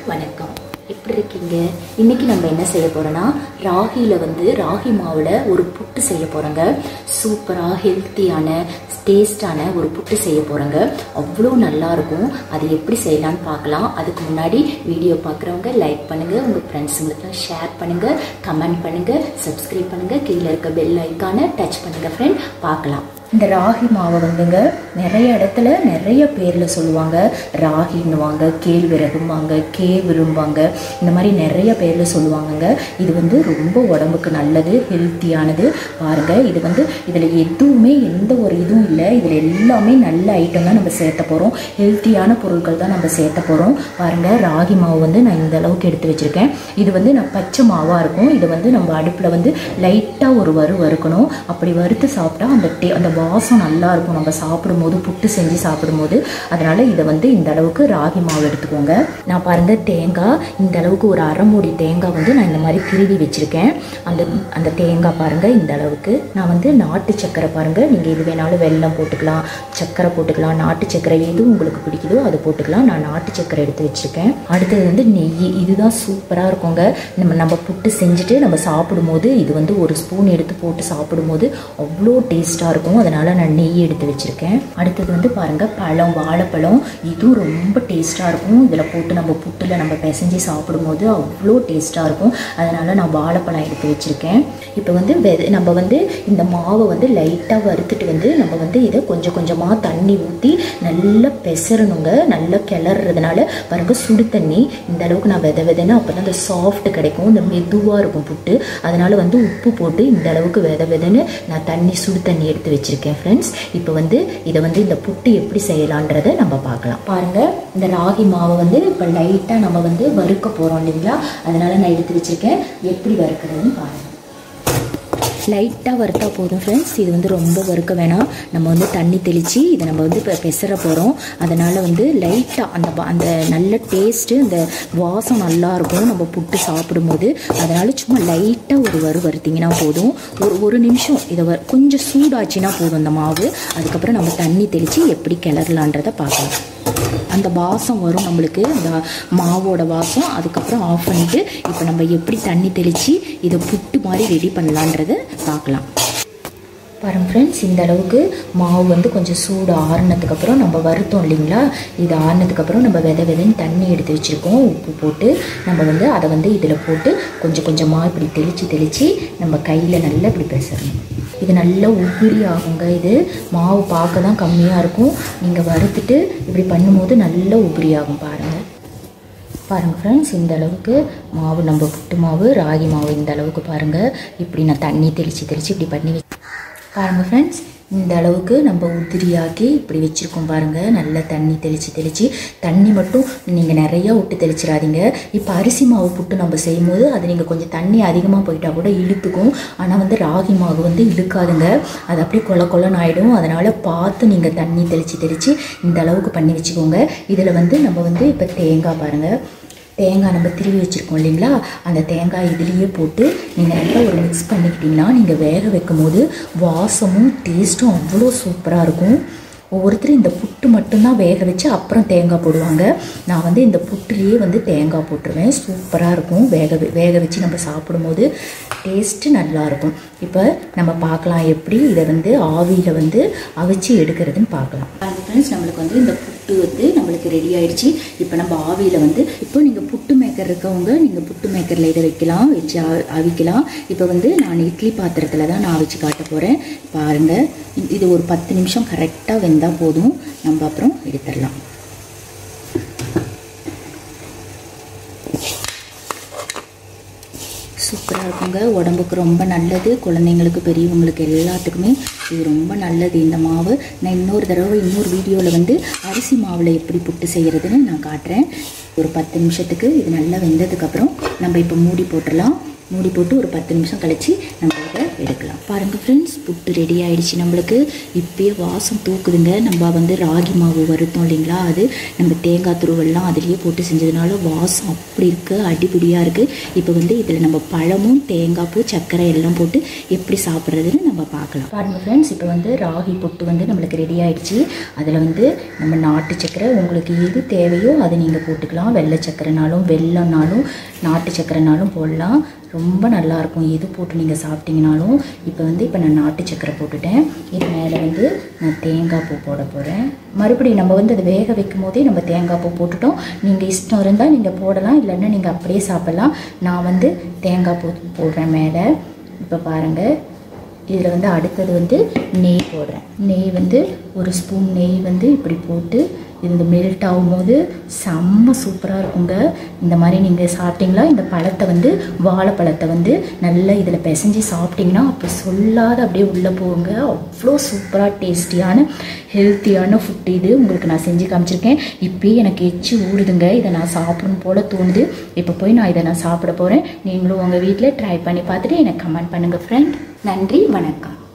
வணக்கம் எப்படி இருக்கீங்க இன்னைக்கு நம்ம என்ன செய்ய போறோம்னா ராகில வந்து ராகி மாவுல ஒரு புட்டு செய்ய போறோங்க சூப்பரா ஹெல்த்தியான டேஸ்டான ஒரு புட்டு செய்ய போறோங்க அவ்வளோ நல்லா இருக்கும் அது எப்படி செய்யலாம்னு பார்க்கலாம் அதுக்கு முன்னாடி வீடியோ பார்க்குறவங்க லைக் பண்ணுங்க உங்க ஃப்ரெண்ட்ஸுங்களுக்கு ஷேர் பண்ணுங்க கமெண்ட் பண்ணுங்க சப்ஸ்கிரைப் பண்ணுங்க கீழே இருக்க பெல் ஐக்கானை டச் பண்ணுங்க ஃப்ரெண்ட் பார்க்கலாம் இந்த ராகி மாவை வந்துங்க நிறைய இடத்துல நிறைய பேரில் சொல்லுவாங்க ராகின்னுவாங்க கேழ்விறகும்பாங்க கேவிரும்பாங்க இந்த மாதிரி நிறைய பேரில் சொல்லுவாங்கங்க இது வந்து ரொம்ப உடம்புக்கு நல்லது ஹெல்த்தியானது பாருங்க இது வந்து இதில் எதுவுமே எந்த ஒரு இதுவும் இல்லை இதில் எல்லாமே நல்ல ஐட்டம் தான் நம்ம சேர்த்த போகிறோம் ஹெல்த்தியான பொருட்கள் தான் நம்ம சேர்த்த போகிறோம் பாருங்க ராகி மாவு வந்து நான் இந்த அளவுக்கு எடுத்து வச்சுருக்கேன் இது வந்து நான் பச்சை மாவாக இருக்கும் இது வந்து நம்ம அடுப்பில் வந்து லைட்டாக ஒரு வறு வறுக்கணும் அப்படி வறுத்து சாப்பிட்டா அந்த டே அந்த வாசம் நல்லா இருக்கும் நம்ம சாப்பிடும்போது புட்டு செஞ்சு சாப்பிடும்போது அதனால இதை வந்து இந்த அளவுக்கு ராகி மாவு எடுத்துக்கோங்க நான் பாருங்க தேங்காய் இந்த அளவுக்கு ஒரு அரை மூடி தேங்காய் வந்து நான் இந்த மாதிரி திருவி வச்சிருக்கேன் அந்த அந்த தேங்காய் பாருங்க இந்த அளவுக்கு நான் வந்து நாட்டு சக்கரை பாருங்க நீங்கள் இது வேணாலும் வெல்லம் போட்டுக்கலாம் சக்கரை போட்டுக்கலாம் நாட்டு சக்கரை எது உங்களுக்கு பிடிக்குதோ அது போட்டுக்கலாம் நான் நாட்டு சக்கரை எடுத்து வச்சிருக்கேன் அடுத்தது வந்து நெய் இதுதான் சூப்பராக இருக்குங்க நம்ம நம்ம புட்டு செஞ்சுட்டு நம்ம சாப்பிடும்போது இது வந்து ஒரு ஸ்பூன் எடுத்து போட்டு சாப்பிடும்போது அவ்வளோ டேஸ்ட்டாக இருக்கும் அதனால் நான் நெய் எடுத்து வச்சுருக்கேன் அடுத்தது வந்து பாருங்கள் பழம் வாழைப்பழம் இதுவும் ரொம்ப டேஸ்ட்டாக இருக்கும் இதில் போட்டு நம்ம புட்டில் நம்ம பிசைஞ்சு சாப்பிடும்போது அவ்வளோ டேஸ்ட்டாக இருக்கும் அதனால் நான் வாழைப்பழம் எடுத்து வச்சுருக்கேன் இப்போ வந்து வெத நம்ம வந்து இந்த மாவை வந்து லைட்டாக வறுத்துட்டு வந்து நம்ம வந்து இதை கொஞ்சம் கொஞ்சமாக தண்ணி ஊற்றி நல்லா பெசறணுங்க நல்லா கிளறதுனால பாருங்க சுடு தண்ணி இந்த அளவுக்கு நான் வித விதைன்னு அப்போ தான் அந்த சாஃப்ட் கிடைக்கும் இந்த மெதுவாக இருக்கும் புட்டு அதனால் வந்து உப்பு போட்டு இந்த அளவுக்கு வித விதைன்னு நான் தண்ணி சுடு தண்ணி எடுத்து வச்சுருக்கேன் ஃப்ரெண்ட்ஸ் இப்போ வந்து இதை வந்து இந்த புட்டு எப்படி செய்யலான்றதை நம்ம பார்க்கலாம் பாருங்கள் இந்த ராகி மாவை வந்து இப்போ லைட்டாக நம்ம வந்து வறுக்க போகிறோம் இல்லைங்களா அதனால் நான் எடுத்து வச்சுருக்கேன் எப்படி வறுக்கிறதுன்னு பாருங்கள் லைட்டாக வறுத்தா போதும் ஃப்ரெண்ட்ஸ் இது வந்து ரொம்ப வறுக்க வேணாம் நம்ம வந்து தண்ணி தெளித்து இதை நம்ம வந்து இப்போ பெசற போகிறோம் அதனால் வந்து லைட்டாக அந்த வ- அந்த நல்ல டேஸ்ட்டு அந்த வாசம் நல்லா இருக்கும் நம்ம புட்டு சாப்பிடும்போது அதனால் சும்மா லைட்டாக ஒரு வறு வறுத்தீங்கன்னா போதும் ஒரு ஒரு நிமிஷம் இதை வ கொஞ்சம் சூடாச்சுன்னா போதும் அந்த மாவு அதுக்கப்புறம் நம்ம தண்ணி தெளித்து எப்படி கிளறலான்றதை பார்க்கலாம் அந்த வாசம் வரும் நம்மளுக்கு அந்த மாவோட வாசம் அதுக்கப்புறம் ஆஃப் பண்ணிவிட்டு இப்போ நம்ம எப்படி தண்ணி தெளித்து இதை புட்டு மாதிரி ரெடி பண்ணலான்றதை பார்க்கலாம் பாருங்க ஃப்ரெண்ட்ஸ் இந்த அளவுக்கு மாவு வந்து கொஞ்சம் சூடு ஆறுனதுக்கப்புறம் நம்ம வறுத்தோம் இல்லைங்களா இது ஆறுனதுக்கப்புறம் நம்ம வித விதைன்னு தண்ணி எடுத்து வச்சுருக்கோம் உப்பு போட்டு நம்ம வந்து அதை வந்து இதில் போட்டு கொஞ்சம் கொஞ்சமாக இப்படி தெளித்து தெளித்து நம்ம கையில் நல்லா இப்படி பேசணும் இது நல்லா உதிரி ஆகுங்க இது மாவு பார்க்க தான் கம்மியாக இருக்கும் நீங்கள் வறுத்துட்டு இப்படி பண்ணும்போது நல்லா உதிரி ஆகும் பாருங்கள் பாருங்கள் ஃப்ரெண்ட்ஸ் இந்த அளவுக்கு மாவு நம்ம புட்டு மாவு ராகி மாவு இந்த அளவுக்கு பாருங்கள் இப்படி நான் தண்ணி தெளித்து தெளித்து இப்படி பண்ணி வச்சு பாருங்கள் ஃப்ரெண்ட்ஸ் இந்த அளவுக்கு நம்ம உதிரியாக்கி இப்படி வச்சுருக்கோம் பாருங்கள் நல்லா தண்ணி தெளித்து தெளித்து தண்ணி மட்டும் நீங்கள் நிறையா விட்டு தெளிச்சிடாதீங்க இப்போ அரிசி மாவு புட்டு நம்ம செய்யும்போது அது நீங்கள் கொஞ்சம் தண்ணி அதிகமாக போயிட்டா கூட இழுத்துக்கும் ஆனால் வந்து ராகி மாவு வந்து இழுக்காதுங்க அது அப்படியே கொல கொலன்னு ஆகிடும் அதனால் பார்த்து நீங்கள் தண்ணி தெளித்து தெளித்து இந்த அளவுக்கு பண்ணி வச்சுக்கோங்க இதில் வந்து நம்ம வந்து இப்போ தேங்காய் பாருங்கள் தேங்காய் நம்ம திருவி வச்சுருக்கோம் இல்லைங்களா அந்த தேங்காய் இதுலேயே போட்டு நீங்கள் நல்லா ஒரு மிக்ஸ் பண்ணிக்கிட்டிங்கன்னா நீங்கள் வேக வைக்கும் போது வாசமும் டேஸ்ட்டும் அவ்வளோ சூப்பராக இருக்கும் ஒவ்வொருத்தரும் இந்த புட்டு மட்டும்தான் வேக வச்சு அப்புறம் தேங்காய் போடுவாங்க நான் வந்து இந்த புட்டுலேயே வந்து தேங்காய் போட்டுருவேன் சூப்பராக இருக்கும் வேக வெ- வேக வச்சு நம்ம சாப்பிடும்போது டேஸ்ட்டு நல்லாயிருக்கும் இப்போ நம்ம பார்க்கலாம் எப்படி இதை வந்து ஆவியில் வந்து அவிச்சு எடுக்கிறதுன்னு பார்க்கலாம் ஃப்ரெண்ட்ஸ் நம்மளுக்கு வந்து இந்த புட்டு வந்து நம்மளுக்கு ரெடி ஆயிடுச்சு இப்போ நம்ம ஆவியில் வந்து இப்போ நீங்கள் புட்டு மேக்கர் இருக்கவங்க நீங்கள் புட்டு மேக்கரில் இதை வைக்கலாம் வச்சு ஆ- அவிக்கலாம் இப்போ வந்து நான் இட்லி பாத்திரத்தில் தான் நான் அவிச்சு காட்ட போகிறேன் பாருங்கள் இ- இது ஒரு பத்து நிமிஷம் கரெக்டாக வெந்தால் போதும் நம்ம அப்புறம் எடுத்துடலாம் சூப்பராக இருக்குங்க உடம்புக்கு ரொம்ப நல்லது குழந்தைங்களுக்கு பெரியவங்களுக்கு எல்லாத்துக்குமே இது ரொம்ப நல்லது இந்த மாவு நான் இன்னொரு தடவை இன்னொரு வீடியோவில் வந்து அரிசி மாவில் எப்படி புட்டு செய்கிறதுன்னு நான் காட்டுறேன் ஒரு பத்து நிமிஷத்துக்கு இது நல்லா வெந்ததுக்கப்புறம் நம்ம இப்போ மூடி போட்டுடலாம் மூடி போட்டு ஒரு பத்து நிமிஷம் கழித்து நம்ம இதை எடுக்கலாம் பாருங்கள் ஃப்ரெண்ட்ஸ் புட்டு ரெடி ஆயிடுச்சு நம்மளுக்கு இப்பயே வாசம் தூக்குதுங்க நம்ம வந்து ராகி மாவு வருத்தோம் இல்லைங்களா அது நம்ம தேங்காய் துருவெல்லாம் அதுலேயே போட்டு செஞ்சதுனால வாசம் அப்படி இருக்குது அடிபிடியாக இருக்குது இப்போ வந்து இதில் நம்ம பழமும் தேங்காய் பூ சர்க்கரை எல்லாம் போட்டு எப்படி சாப்பிட்றதுன்னு நம்ம பார்க்கலாம் பாருங்கள் ஃப்ரெண்ட்ஸ் இப்போ வந்து ராகி புட்டு வந்து நம்மளுக்கு ரெடி ஆயிடுச்சு அதில் வந்து நம்ம நாட்டு சர்க்கரை உங்களுக்கு எது தேவையோ அதை நீங்கள் போட்டுக்கலாம் வெள்ளை சர்க்கரைனாலும் வெள்ளம்னாலும் நாட்டு சர்க்கரைனாலும் போடலாம் ரொம்ப நல்லாயிருக்கும் எது போட்டு நீங்கள் சாப்பிட்டீங்கனாலும் இப்போ வந்து இப்போ நான் நாட்டு சக்கரை போட்டுட்டேன் இது மேலே வந்து நான் தேங்காய் பூ போட போகிறேன் மறுபடியும் நம்ம வந்து அதை வேக வைக்கும் போதே நம்ம தேங்காய் பூ போட்டுட்டோம் நீங்கள் இஷ்டம் இருந்தால் நீங்கள் போடலாம் இல்லைன்னா நீங்கள் அப்படியே சாப்பிட்லாம் நான் வந்து தேங்காய் பூ போடுறேன் மேலே இப்போ பாருங்கள் இதில் வந்து அடுத்தது வந்து நெய் போடுறேன் நெய் வந்து ஒரு ஸ்பூன் நெய் வந்து இப்படி போட்டு இது மெல்ட் ஆகும்போது செம்ம சூப்பராக இருக்குங்க இந்த மாதிரி நீங்கள் சாப்பிட்டீங்களா இந்த பழத்தை வந்து வாழைப்பழத்தை வந்து நல்லா இதில் பிசைஞ்சு சாப்பிட்டீங்கன்னா அப்போ சொல்லாத அப்படியே உள்ளே போகுங்க அவ்வளோ சூப்பராக டேஸ்டியான ஹெல்த்தியான ஃபுட் இது உங்களுக்கு நான் செஞ்சு காமிச்சிருக்கேன் இப்போயே எனக்கு எச்சி ஊடுதுங்க இதை நான் சாப்பிடணும் போல் தோணுது இப்போ போய் நான் இதை நான் சாப்பிட போகிறேன் நீங்களும் உங்கள் வீட்டில் ட்ரை பண்ணி பார்த்துட்டு எனக்கு கமெண்ட் பண்ணுங்கள் ஃப்ரெண்ட் நன்றி வணக்கம்